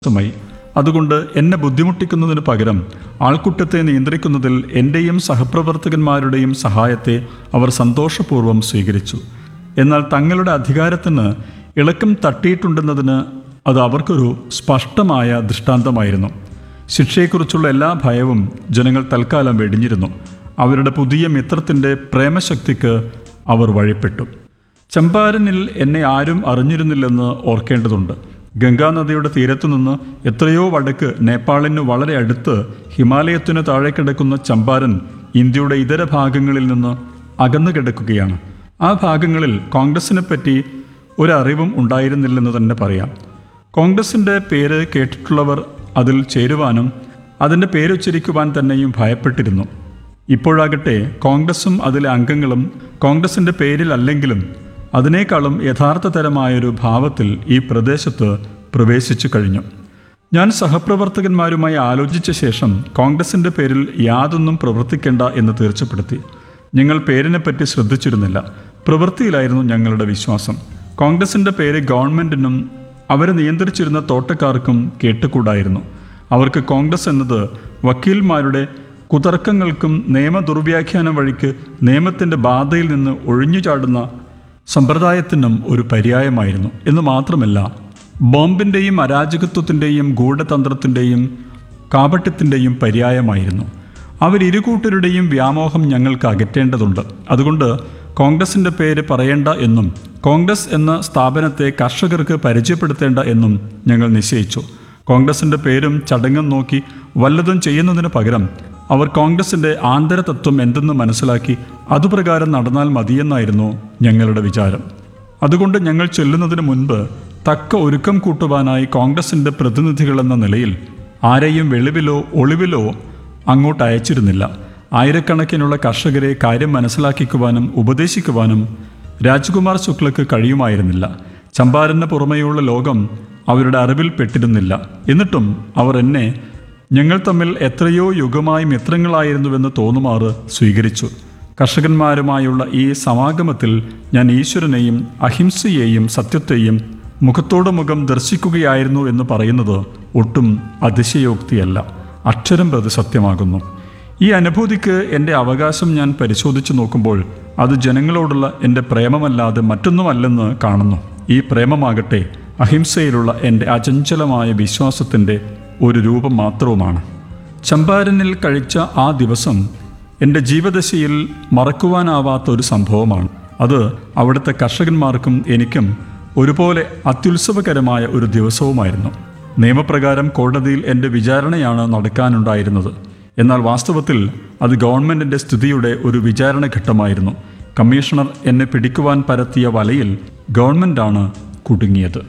മായി അതുകൊണ്ട് എന്നെ ബുദ്ധിമുട്ടിക്കുന്നതിന് പകരം ആൾക്കൂട്ടത്തെ നിയന്ത്രിക്കുന്നതിൽ എൻ്റെയും സഹപ്രവർത്തകന്മാരുടെയും സഹായത്തെ അവർ സന്തോഷപൂർവ്വം സ്വീകരിച്ചു എന്നാൽ തങ്ങളുടെ അധികാരത്തിന് ഇളക്കം തട്ടിയിട്ടുണ്ടെന്നതിന് അത് അവർക്കൊരു സ്പഷ്ടമായ ദൃഷ്ടാന്തമായിരുന്നു ശിക്ഷയെക്കുറിച്ചുള്ള എല്ലാ ഭയവും ജനങ്ങൾ തൽക്കാലം വെടിഞ്ഞിരുന്നു അവരുടെ പുതിയ മിത്രത്തിൻ്റെ പ്രേമശക്തിക്ക് അവർ വഴിപ്പെട്ടു ചമ്പാരനിൽ എന്നെ ആരും അറിഞ്ഞിരുന്നില്ലെന്ന് ഓർക്കേണ്ടതുണ്ട് ഗംഗാനദിയുടെ തീരത്തുനിന്ന് എത്രയോ വടക്ക് നേപ്പാളിന് വളരെ അടുത്ത് ഹിമാലയത്തിനു താഴെ കിടക്കുന്ന ചമ്പാരൻ ഇന്ത്യയുടെ ഇതര ഭാഗങ്ങളിൽ നിന്ന് അകന്നു കിടക്കുകയാണ് ആ ഭാഗങ്ങളിൽ കോൺഗ്രസിനെ പറ്റി ഒരറിവും ഉണ്ടായിരുന്നില്ലെന്ന് തന്നെ പറയാം കോൺഗ്രസിൻ്റെ പേര് കേട്ടിട്ടുള്ളവർ അതിൽ ചേരുവാനും അതിൻ്റെ പേരുച്ചരിക്കുവാൻ തന്നെയും ഭയപ്പെട്ടിരുന്നു ഇപ്പോഴാകട്ടെ കോൺഗ്രസും അതിലെ അംഗങ്ങളും കോൺഗ്രസിൻ്റെ പേരിലല്ലെങ്കിലും അതിനേക്കാളും യഥാർത്ഥ തരമായൊരു ഭാവത്തിൽ ഈ പ്രദേശത്ത് പ്രവേശിച്ചു കഴിഞ്ഞു ഞാൻ സഹപ്രവർത്തകന്മാരുമായി ആലോചിച്ച ശേഷം കോൺഗ്രസിൻ്റെ പേരിൽ യാതൊന്നും പ്രവർത്തിക്കേണ്ട എന്ന് തീർച്ചപ്പെടുത്തി ഞങ്ങൾ പേരിനെപ്പറ്റി ശ്രദ്ധിച്ചിരുന്നില്ല പ്രവൃത്തിയിലായിരുന്നു ഞങ്ങളുടെ വിശ്വാസം കോൺഗ്രസിൻ്റെ പേര് ഗവൺമെൻറ്റിനും അവരെ നിയന്ത്രിച്ചിരുന്ന തോട്ടക്കാർക്കും കേട്ടുകൂടായിരുന്നു അവർക്ക് കോൺഗ്രസ് എന്നത് വക്കീൽമാരുടെ കുതർക്കങ്ങൾക്കും നിയമ ദുർവ്യാഖ്യാനം വഴിക്ക് നിയമത്തിൻ്റെ ബാധയിൽ നിന്ന് ഒഴിഞ്ഞു ചാടുന്ന സമ്പ്രദായത്തിനും ഒരു പര്യായമായിരുന്നു എന്ന് മാത്രമല്ല ബോംബിൻ്റെയും അരാജകത്വത്തിൻ്റെയും ഗൂഢതന്ത്രത്തിൻ്റെയും കാപട്യത്തിൻ്റെയും പര്യായമായിരുന്നു അവരിരുകൂട്ടരുടെയും വ്യാമോഹം ഞങ്ങൾക്ക് അകറ്റേണ്ടതുണ്ട് അതുകൊണ്ട് കോൺഗ്രസിൻ്റെ പേര് പറയേണ്ട എന്നും കോൺഗ്രസ് എന്ന സ്ഥാപനത്തെ കർഷകർക്ക് പരിചയപ്പെടുത്തേണ്ട എന്നും ഞങ്ങൾ നിശ്ചയിച്ചു കോൺഗ്രസിൻ്റെ പേരും ചടങ്ങും നോക്കി വല്ലതും ചെയ്യുന്നതിന് പകരം അവർ കോൺഗ്രസിൻ്റെ ആന്തരതത്വം എന്തെന്ന് മനസ്സിലാക്കി അതുപ്രകാരം നടന്നാൽ മതിയെന്നായിരുന്നു ഞങ്ങളുടെ വിചാരം അതുകൊണ്ട് ഞങ്ങൾ ചെല്ലുന്നതിന് മുൻപ് തക്ക ഒരുക്കം കൂട്ടുവാനായി കോൺഗ്രസിൻ്റെ പ്രതിനിധികളെന്ന നിലയിൽ ആരെയും വെളിവിലോ ഒളിവിലോ അങ്ങോട്ട് അയച്ചിരുന്നില്ല ആയിരക്കണക്കിനുള്ള കർഷകരെ കാര്യം മനസ്സിലാക്കിക്കുവാനും ഉപദേശിക്കുവാനും രാജ്കുമാർ ശുക്ലക്ക് കഴിയുമായിരുന്നില്ല ചമ്പാരന് പുറമെയുള്ള ലോകം അവരുടെ അറിവിൽ പെട്ടിരുന്നില്ല എന്നിട്ടും അവർ എന്നെ ഞങ്ങൾ തമ്മിൽ എത്രയോ യുഗമായി മിത്രങ്ങളായിരുന്നുവെന്ന് തോന്നുമാറ് സ്വീകരിച്ചു കർഷകന്മാരുമായുള്ള ഈ സമാഗമത്തിൽ ഞാൻ ഈശ്വരനെയും അഹിംസയെയും സത്യത്തെയും മുഖത്തോട് മുഖം ദർശിക്കുകയായിരുന്നു എന്ന് പറയുന്നത് ഒട്ടും അതിശയോക്തിയല്ല അക്ഷരം പ്രതി സത്യമാകുന്നു ഈ അനുഭൂതിക്ക് എൻ്റെ അവകാശം ഞാൻ പരിശോധിച്ചു നോക്കുമ്പോൾ അത് ജനങ്ങളോടുള്ള എൻ്റെ പ്രേമമല്ലാതെ മറ്റൊന്നുമല്ലെന്ന് കാണുന്നു ഈ പ്രേമമാകട്ടെ അഹിംസയിലുള്ള എൻ്റെ അചഞ്ചലമായ വിശ്വാസത്തിൻ്റെ ഒരു രൂപം മാത്രവുമാണ് ചമ്പാരനിൽ കഴിച്ച ആ ദിവസം എൻ്റെ ജീവദശയിൽ മറക്കുവാനാവാത്ത ഒരു സംഭവമാണ് അത് അവിടുത്തെ കർഷകന്മാർക്കും എനിക്കും ഒരുപോലെ അത്യുത്സവകരമായ ഒരു ദിവസവുമായിരുന്നു നിയമപ്രകാരം കോടതിയിൽ എൻ്റെ വിചാരണയാണ് നടക്കാനുണ്ടായിരുന്നത് എന്നാൽ വാസ്തവത്തിൽ അത് ഗവൺമെൻറ്റിൻ്റെ സ്ഥിതിയുടെ ഒരു വിചാരണ ഘട്ടമായിരുന്നു കമ്മീഷണർ എന്നെ പിടിക്കുവാൻ പരത്തിയ വലയിൽ ഗവൺമെൻറ്റാണ് കുടുങ്ങിയത്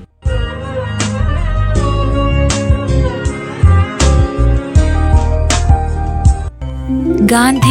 ഗാന്ധി